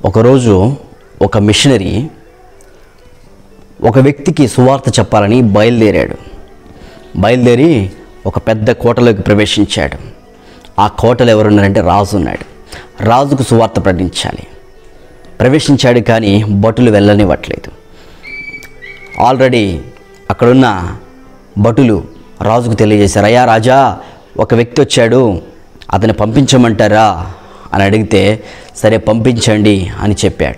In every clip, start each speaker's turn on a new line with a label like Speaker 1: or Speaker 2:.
Speaker 1: ఒకరోజు ఒక మిషనరీ ఒక వ్యక్తికి సువార్త చెప్పాలని బయలుదేరాడు బయలుదేరి ఒక పెద్ద కోటలోకి ప్రవేశించాడు ఆ కోటలో ఎవరున్నారంటే రాజు ఉన్నాడు రాజుకు సువార్త ప్రకటించాలి ప్రవేశించాడు కానీ భటులు వెళ్ళనివ్వట్లేదు ఆల్రెడీ అక్కడున్న భటులు రాజుకు తెలియజేశారు అయ్యా రాజా ఒక వ్యక్తి వచ్చాడు అతన్ని పంపించమంటారా అని అడిగితే సరే పంపించండి అని చెప్పాడు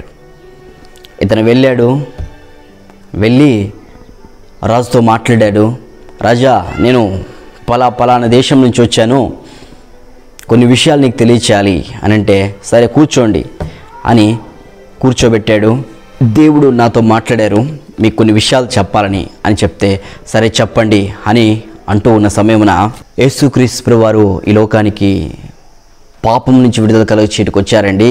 Speaker 1: ఇతను వెళ్ళాడు వెళ్ళి రాజుతో మాట్లాడాడు రాజా నేను పలా పలానా దేశం నుంచి వచ్చాను కొన్ని విషయాలు నీకు తెలియచేయాలి అని అంటే సరే కూర్చోండి అని కూర్చోబెట్టాడు దేవుడు నాతో మాట్లాడారు మీకు కొన్ని విషయాలు చెప్పాలని అని చెప్తే సరే చెప్పండి అని అంటూ ఉన్న సమయమున యేసుక్రీస్తు వారు ఈ లోకానికి పాపం నుంచి విడుదల కలుగు చేయడానికి వచ్చారండి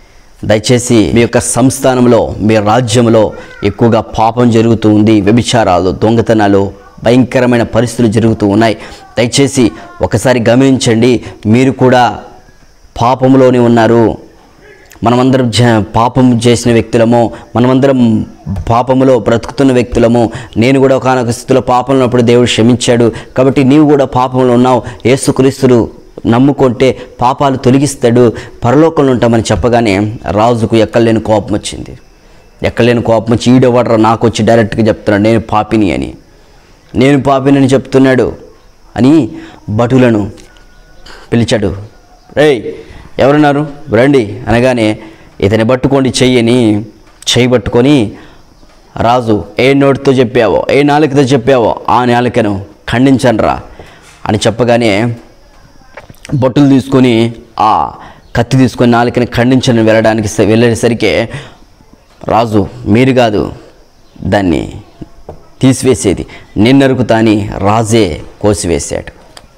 Speaker 1: దయచేసి మీ యొక్క సంస్థానంలో మీ రాజ్యంలో ఎక్కువగా పాపం జరుగుతూ ఉంది వ్యభిచారాలు దొంగతనాలు భయంకరమైన పరిస్థితులు జరుగుతూ ఉన్నాయి దయచేసి ఒకసారి గమనించండి మీరు కూడా పాపంలోనే ఉన్నారు మనమందరం జ పాపం చేసిన వ్యక్తులము మనమందరం పాపములో బ్రతుకుతున్న వ్యక్తులము నేను కూడా ఒకనొక స్థితిలో పాపంలో ఉన్నప్పుడు దేవుడు క్షమించాడు కాబట్టి నీవు కూడా పాపంలో ఉన్నావు యేసుక్రీస్తుడు నమ్ముకుంటే పాపాలు తొలగిస్తాడు పరలోకంలో ఉంటామని చెప్పగానే రాజుకు ఎక్కలేని కోపం వచ్చింది ఎక్కలేని కోపం వచ్చి ఈడవడరా నాకు వచ్చి డైరెక్ట్గా చెప్తున్నాడు నేను పాపిని అని నేను పాపిని అని చెప్తున్నాడు అని భటులను పిలిచాడు రేయ్ ఎవరున్నారు రండి అనగానే ఇతని పట్టుకోండి చెయ్యని చెయ్యి పట్టుకొని రాజు ఏ నోటితో చెప్పావో ఏ నాలుకతో చెప్పావో ఆ నాలుకను ఖండించండ్రా అని చెప్పగానే బొట్టులు తీసుకొని ఆ కత్తి తీసుకొని నాలుకని ఖండించని వెళ్ళడానికి స- వెళ్ళేసరికి రాజు మీరు కాదు దాన్ని తీసివేసేది నేను నరుకుతా అని రాజే కోసివేశాడు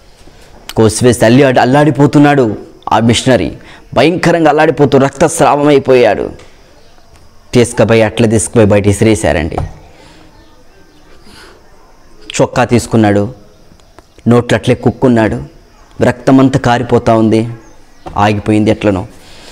Speaker 1: కోసివేసి అల్లి అల్లాడిపోతున్నాడు ఆ మిషనరీ భయంకరంగా అల్లాడిపోతూ రక్తస్రావం అయిపోయాడు తీసుకుపోయి అట్లా తీసుకుపోయి బయట ఇసిరేశారండి చొక్కా తీసుకున్నాడు నోట్లు అట్లే కుక్కున్నాడు రక్తమంతా కారిపోతూ ఉంది ఆగిపోయింది ఎట్లనో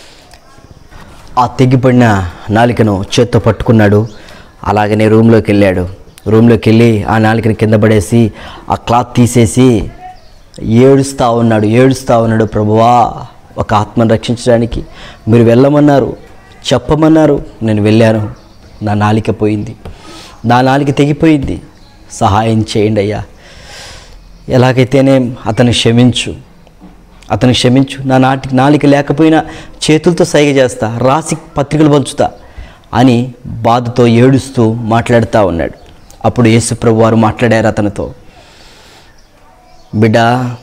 Speaker 1: ఆ తెగిపడిన నాలికను చేత్తో పట్టుకున్నాడు అలాగనే రూమ్లోకి వెళ్ళాడు రూమ్లోకి వెళ్ళి ఆ నాలికని కింద పడేసి ఆ క్లాత్ తీసేసి ఏడుస్తూ ఉన్నాడు ఏడుస్తూ ఉన్నాడు ప్రభువా ఒక ఆత్మను రక్షించడానికి మీరు వెళ్ళమన్నారు చెప్పమన్నారు నేను వెళ్ళాను నా నాలిక పోయింది నా నాలిక తెగిపోయింది సహాయం చేయండి అయ్యా ఎలాగైతేనే అతను క్షమించు అతను క్షమించు నా నాటికి నాలిక లేకపోయినా చేతులతో సైగ చేస్తా రాసి పత్రికలు పంచుతా అని బాధతో ఏడుస్తూ మాట్లాడుతూ ఉన్నాడు అప్పుడు యేసుప్రభు వారు మాట్లాడారు అతనితో బిడ్డ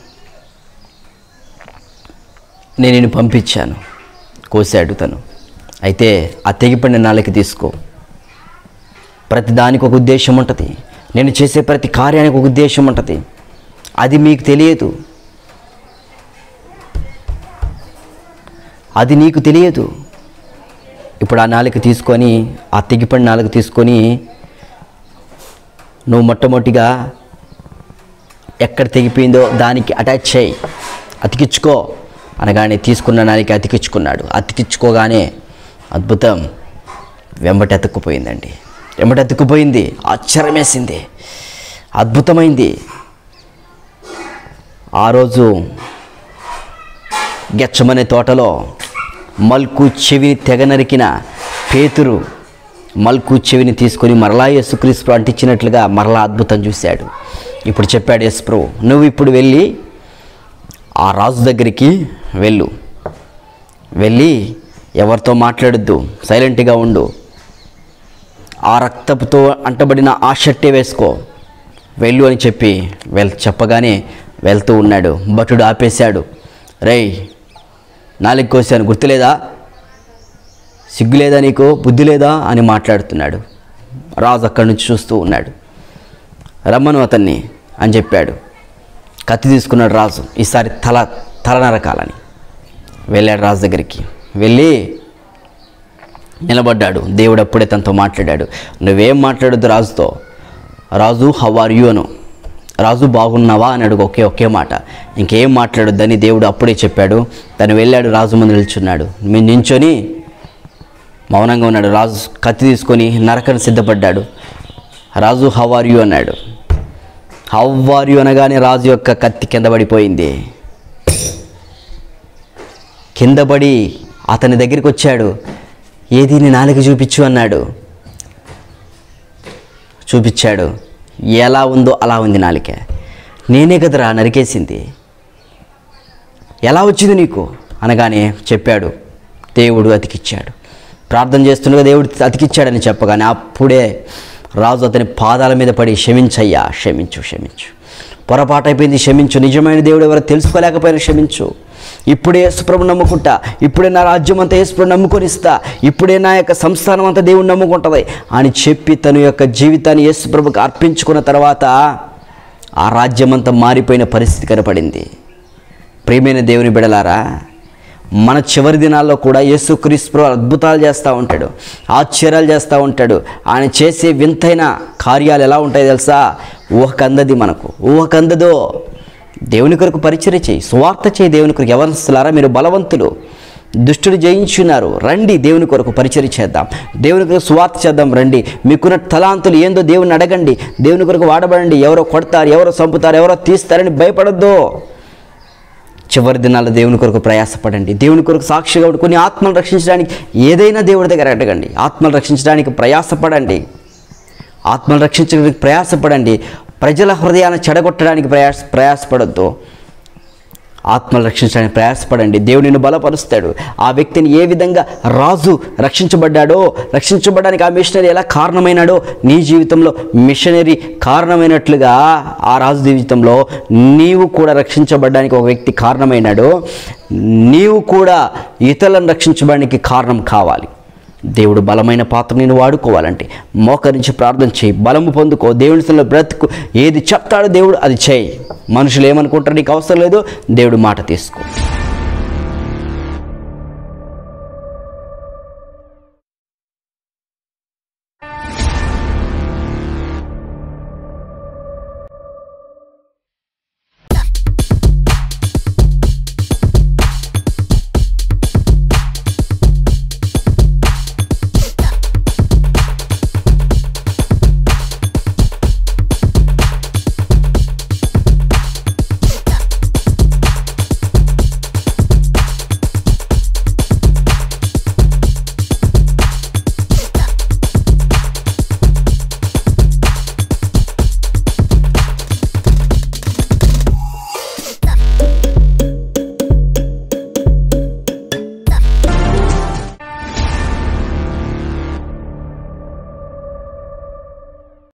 Speaker 1: నేను నిన్ను పంపించాను కోసాడు తను అయితే ఆ తెగిపడిన నాలుక తీసుకో ప్రతి దానికి ఒక ఉద్దేశం ఉంటుంది నేను చేసే ప్రతి కార్యానికి ఒక ఉద్దేశం ఉంటుంది అది మీకు తెలియదు అది నీకు తెలియదు ఇప్పుడు ఆ నాలుక తీసుకొని ఆ తెగిపడిన నాలుక తీసుకొని నువ్వు మొట్టమొదటిగా ఎక్కడ తెగిపోయిందో దానికి అటాచ్ చేయి అతికించుకో అనగానే తీసుకున్న నాలిక అతికించుకున్నాడు అతికించుకోగానే అద్భుతం వెంబటి అతుక్కుపోయిందండి వెంబటి అతుక్కుపోయింది ఆశ్చర్యం వేసింది అద్భుతమైంది ఆ రోజు గెచ్చమనే తోటలో మల్కు చెవిని తెగ నరికిన పేతురు మల్కు చెవిని తీసుకొని మరలా యేసుక్రీస్తు అంటించినట్లుగా మరలా అద్భుతం చూశాడు ఇప్పుడు చెప్పాడు యేసుప్రభు నువ్వు ఇప్పుడు వెళ్ళి ఆ రాజు దగ్గరికి వెళ్ళు వెళ్ళి ఎవరితో మాట్లాడొద్దు సైలెంట్గా ఉండు ఆ రక్తపుతో అంటబడిన ఆ షర్టే వేసుకో వెళ్ళు అని చెప్పి వెల్ చెప్పగానే వెళ్తూ ఉన్నాడు భటుడు ఆపేశాడు రేయ్ నాలుగు కోసాను గుర్తులేదా సిగ్గు లేదా నీకు బుద్ధి లేదా అని మాట్లాడుతున్నాడు రాజు అక్కడి నుంచి చూస్తూ ఉన్నాడు రమ్మను అతన్ని అని చెప్పాడు కత్తి తీసుకున్నాడు రాజు ఈసారి తల తల నరకాలని వెళ్ళాడు రాజు దగ్గరికి వెళ్ళి నిలబడ్డాడు దేవుడు అప్పుడే తనతో మాట్లాడాడు నువ్వేం మాట్లాడొద్దు రాజుతో రాజు హౌ ఆర్ యూ అను రాజు బాగున్నావా అని అడుగు ఒకే ఒకే మాట ఇంకేం మాట్లాడొద్దని దేవుడు అప్పుడే చెప్పాడు తను వెళ్ళాడు రాజు ముందు నిల్చున్నాడు మీ నించొని మౌనంగా ఉన్నాడు రాజు కత్తి తీసుకొని నరకను సిద్ధపడ్డాడు రాజు హవారియు అన్నాడు హవ్వారియు అనగానే రాజు యొక్క కత్తి కింద పడిపోయింది కింద పడి అతని దగ్గరికి వచ్చాడు ఏది నీ నాలుక చూపించు అన్నాడు చూపించాడు ఎలా ఉందో అలా ఉంది నాలిక నేనే కదరా నరికేసింది ఎలా వచ్చింది నీకు అనగానే చెప్పాడు దేవుడు అతికిచ్చాడు ప్రార్థన చేస్తుండగా దేవుడు అతికిచ్చాడని చెప్పగానే అప్పుడే రాజు అతని పాదాల మీద పడి క్షమించయ్యా క్షమించు క్షమించు పొరపాటు అయిపోయింది క్షమించు నిజమైన దేవుడు ఎవరో తెలుసుకోలేకపోయినా క్షమించు ఇప్పుడే యేసుప్రభు నమ్ముకుంటా ఇప్పుడే నా రాజ్యం అంతా యేసుప్రభు నమ్ముకొని ఇస్తా ఇప్పుడే నా యొక్క సంస్థానం అంతా దేవుడు నమ్ముకుంటుంది అని చెప్పి తన యొక్క జీవితాన్ని యేసుప్రభుకి అర్పించుకున్న తర్వాత ఆ రాజ్యం అంతా మారిపోయిన పరిస్థితి కనపడింది ప్రియమైన దేవుని బిడలారా మన చివరి దినాల్లో కూడా యేసుక్రీస్తు అద్భుతాలు చేస్తూ ఉంటాడు ఆశ్చర్యాలు చేస్తూ ఉంటాడు ఆయన చేసే వింతైన కార్యాలు ఎలా ఉంటాయో తెలుసా ఊహకందది మనకు ఊహకందదో దేవుని కొరకు పరిచయం చేయి సువార్త చేయి దేవుని కొరకు ఎవరిస్తున్నారా మీరు బలవంతులు దుష్టుడు జయించున్నారు రండి దేవుని కొరకు పరిచయం చేద్దాం దేవుని కొరకు సువార్త చేద్దాం రండి మీకున్న తలాంతులు ఏందో దేవుని అడగండి దేవుని కొరకు వాడబడండి ఎవరో కొడతారు ఎవరో చంపుతారు ఎవరో తీస్తారని భయపడొద్దు చివరి దినాల్లో దేవుని కొరకు ప్రయాసపడండి దేవుని కొరకు సాక్షిగా ఉండి కొన్ని ఆత్మలు రక్షించడానికి ఏదైనా దేవుడి దగ్గర అడగండి ఆత్మలు రక్షించడానికి ప్రయాసపడండి ఆత్మలు రక్షించడానికి ప్రయాసపడండి ప్రజల హృదయాన్ని చెడగొట్టడానికి ప్రయాస ప్రయాసపడొద్దు ఆత్మలు రక్షించడానికి ప్రయాసపడండి దేవుడు నిన్ను బలపరుస్తాడు ఆ వ్యక్తిని ఏ విధంగా రాజు రక్షించబడ్డాడో రక్షించబడడానికి ఆ మిషనరీ ఎలా కారణమైనాడో నీ జీవితంలో మిషనరీ కారణమైనట్లుగా ఆ రాజు జీవితంలో నీవు కూడా రక్షించబడడానికి ఒక వ్యక్తి కారణమైనాడో నీవు కూడా ఇతరులను రక్షించబడడానికి కారణం కావాలి దేవుడు బలమైన పాత్ర నేను వాడుకోవాలంటే మోకరించి ప్రార్థన చేయి బలము పొందుకో దేవునిలో బ్రతుకు ఏది చెప్తాడో దేవుడు అది చేయి మనుషులు ఏమనుకుంటారు నీకు అవసరం లేదు దేవుడు మాట తీసుకో